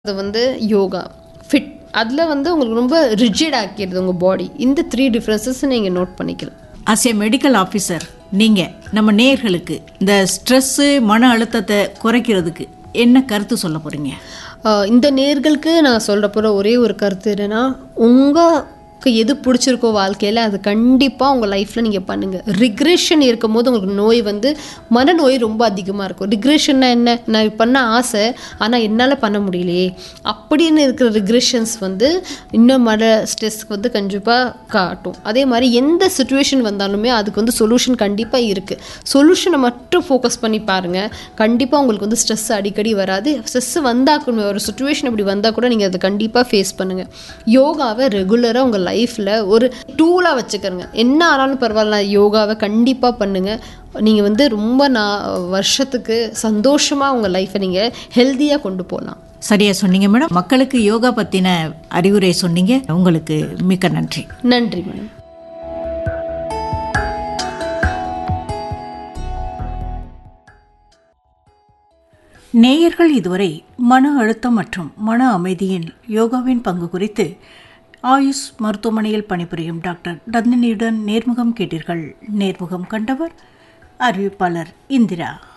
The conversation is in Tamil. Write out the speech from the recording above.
அது வந்து யோகா ஃபிட் அதில் வந்து உங்களுக்கு ரொம்ப ரிஜிட் ஆக்கிடுது உங்கள் பாடி இந்த த்ரீ டிஃப்ரென்சஸ் நீங்கள் நோட் பண்ணிக்கலாம் அஸ் ஏ மெடிக்கல் ஆஃபீஸர் நீங்கள் நம்ம நேயர்களுக்கு இந்த ஸ்ட்ரெஸ்ஸு மன அழுத்தத்தை குறைக்கிறதுக்கு என்ன கருத்து சொல்ல போகிறீங்க ஆஹ் இந்த நேர்களுக்கு நான் சொல்ல போகிற ஒரே ஒரு கருத்து என்னென்னா உங்களுக்கு எது பிடிச்சிருக்கோ வாழ்க்கையில் அது கண்டிப்பாக உங்கள் லைஃப்பில் நீங்கள் பண்ணுங்கள் ரிக்ரெஷன் இருக்கும் போது உங்களுக்கு நோய் வந்து மனநோய் ரொம்ப அதிகமாக இருக்கும் ரிக்ரெஷன்னா என்ன நான் இது பண்ண ஆசை ஆனால் என்னால் பண்ண முடியலையே அப்படின்னு இருக்கிற ரிக்ரெஷன்ஸ் வந்து இன்னும் மன ஸ்ட்ரெஸ்க்கு வந்து கண்டிப்பாக காட்டும் அதே மாதிரி எந்த சுச்சுவேஷன் வந்தாலுமே அதுக்கு வந்து சொல்யூஷன் கண்டிப்பாக இருக்குது சொல்யூஷனை மட்டும் ஃபோக்கஸ் பண்ணி பாருங்கள் கண்டிப்பாக உங்களுக்கு வந்து ஸ்ட்ரெஸ் அடிக்கடி வராது ஸ்ட்ரெஸ் வந்தால் கூட ஒரு சுச்சுவேஷன் அப்படி வந்தால் கூட நீங்கள் அதை கண்டிப்பாக ஃபேஸ் பண்ணுங்கள் யோகாவை ரெகுலராக உங்கள் லைஃப்பில் ஒரு டூலாக வச்சுக்கிறங்க என்ன ஆனாலும் பரவாயில்ல யோகாவை கண்டிப்பாக பண்ணுங்கள் நீங்கள் வந்து ரொம்ப நான் வருஷத்துக்கு சந்தோஷமாக உங்கள் லைஃப்பை நீங்கள் ஹெல்த்தியாக கொண்டு போகலாம் சரியா சொன்னீங்க மேடம் மக்களுக்கு யோகா பற்றின அறிவுரை சொன்னீங்க உங்களுக்கு மிக்க நன்றி நன்றி மேடம் நேயர்கள் இதுவரை மன அழுத்தம் மற்றும் மன அமைதியின் யோகாவின் பங்கு குறித்து ஆயுஷ் மருத்துவமனையில் பணிபுரியும் டாக்டர் நந்தினியுடன் நேர்முகம் கேட்டீர்கள் நேர்முகம் கண்டவர் அறிவிப்பாளர் இந்திரா